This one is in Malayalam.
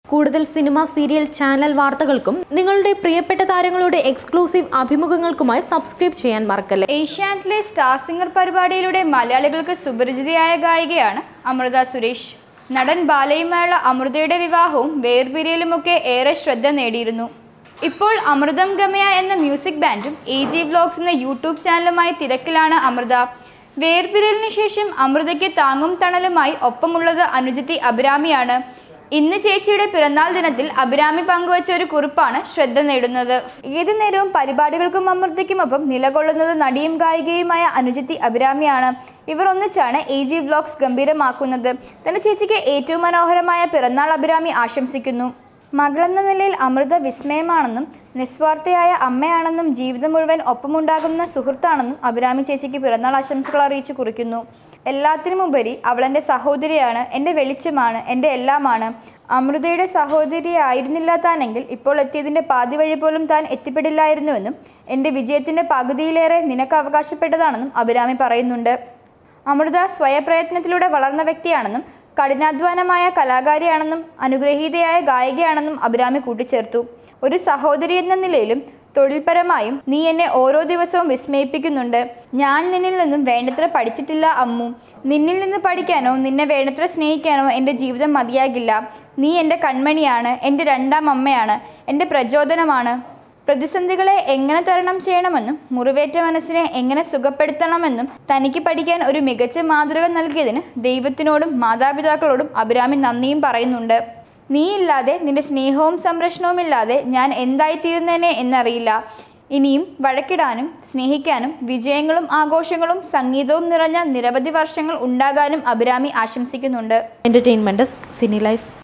കൂടുതൽ സിനിമ സീരിയൽ ചാനൽ വാർത്തകൾക്കും നിങ്ങളുടെ പ്രിയപ്പെട്ട താരങ്ങളുടെ എക്സ്ക്ലൂസീവ് അഭിമുഖങ്ങൾക്കുമായി സബ്സ്ക്രൈബ് ചെയ്യാൻ മറക്കല്ലേ ഏഷ്യാനെറ്റിലെ സ്റ്റാർ സിംഗർ പരിപാടിയിലൂടെ മലയാളികൾക്ക് സുപരിചിതയായ ഗായികയാണ് അമൃത സുരേഷ് നടൻ ബാലയുമായുള്ള അമൃതയുടെ വിവാഹവും വേർപിരിയലുമൊക്കെ ഏറെ ശ്രദ്ധ നേടിയിരുന്നു ഇപ്പോൾ അമൃതം ഗമയ എന്ന മ്യൂസിക് ബാൻഡും എ ജി വ്ലോഗ്സ് എന്ന യൂട്യൂബ് ചാനലുമായി തിരക്കിലാണ് അമൃത വേർപിരിയലിന് ശേഷം അമൃതയ്ക്ക് താങ്ങും തണലുമായി ഒപ്പമുള്ളത് അനുജത്തി അഭിരാമിയാണ് ഇന്ന് ചേച്ചിയുടെ പിറന്നാൾ ദിനത്തിൽ അഭിരാമി പങ്കുവച്ച ഒരു കുറിപ്പാണ് ശ്രദ്ധ നേടുന്നത് ഏതു നേരവും പരിപാടികൾക്കും അമൃതയ്ക്കുമൊപ്പം നിലകൊള്ളുന്നത് നടിയും ഗായികയുമായ അനുജത്തി അഭിരാമിയാണ് ഇവർ ഒന്നിച്ചാണ് എ ജി വ്ലോഗ്സ് ഗംഭീരമാക്കുന്നത് തന്റെ ചേച്ചിക്ക് ഏറ്റവും മനോഹരമായ പിറന്നാൾ അഭിരാമി ആശംസിക്കുന്നു മകളെന്ന നിലയിൽ അമൃത വിസ്മയമാണെന്നും നിസ്വാർത്ഥയായ അമ്മയാണെന്നും ജീവിതം മുഴുവൻ ഒപ്പമുണ്ടാകുന്ന സുഹൃത്താണെന്നും അഭിരാമി ചേച്ചിക്ക് പിറന്നാൾ ആശംസകൾ അറിയിച്ചു കുറിക്കുന്നു എല്ലാത്തിനുമുപരി അവൾ എൻ്റെ സഹോദരിയാണ് എൻ്റെ വെളിച്ചമാണ് എൻ്റെ എല്ലാമാണ് അമൃതയുടെ സഹോദരിയായിരുന്നില്ല താനെങ്കിൽ ഇപ്പോൾ എത്തിയതിൻ്റെ പാതി വഴി പോലും താൻ എത്തിപ്പെടില്ലായിരുന്നുവെന്നും എൻ്റെ വിജയത്തിൻ്റെ പകുതിയിലേറെ നിനക്ക് അവകാശപ്പെട്ടതാണെന്നും അഭിരാമി പറയുന്നുണ്ട് അമൃത സ്വയപ്രയത്നത്തിലൂടെ വളർന്ന വ്യക്തിയാണെന്നും കഠിനാധ്വാനമായ കലാകാരിയാണെന്നും അനുഗ്രഹീതയായ ഗായികയാണെന്നും അഭിരാമി കൂട്ടിച്ചേർത്തു ഒരു സഹോദരി എന്ന നിലയിലും തൊഴിൽപരമായും നീ എന്നെ ഓരോ ദിവസവും വിസ്മയിപ്പിക്കുന്നുണ്ട് ഞാൻ നിന്നിൽ നിന്നും വേണ്ടത്ര പഠിച്ചിട്ടില്ല അമ്മു നിന്നിൽ നിന്ന് പഠിക്കാനോ നിന്നെ വേണ്ടത്ര സ്നേഹിക്കാനോ എൻ്റെ ജീവിതം മതിയാകില്ല നീ എൻ്റെ കൺമണിയാണ് എൻ്റെ രണ്ടാം അമ്മയാണ് എൻ്റെ പ്രചോദനമാണ് പ്രതിസന്ധികളെ എങ്ങനെ തരണം ചെയ്യണമെന്നും മുറിവേറ്റ മനസ്സിനെ എങ്ങനെ സുഖപ്പെടുത്തണമെന്നും തനിക്ക് പഠിക്കാൻ ഒരു മികച്ച മാതൃക നൽകിയതിന് ദൈവത്തിനോടും മാതാപിതാക്കളോടും അഭിരാമി നന്ദിയും പറയുന്നുണ്ട് നീയില്ലാതെ നിന്റെ സ്നേഹവും സംരക്ഷണവും ഇല്ലാതെ ഞാൻ എന്തായിത്തീരുന്നേനെ എന്നറിയില്ല ഇനിയും വഴക്കിടാനും സ്നേഹിക്കാനും വിജയങ്ങളും ആഘോഷങ്ങളും സംഗീതവും നിറഞ്ഞ നിരവധി വർഷങ്ങൾ ഉണ്ടാകാനും അഭിരാമി ആശംസിക്കുന്നുണ്ട് എന്റർടൈൻമെന്റ് സിനി ലൈഫ്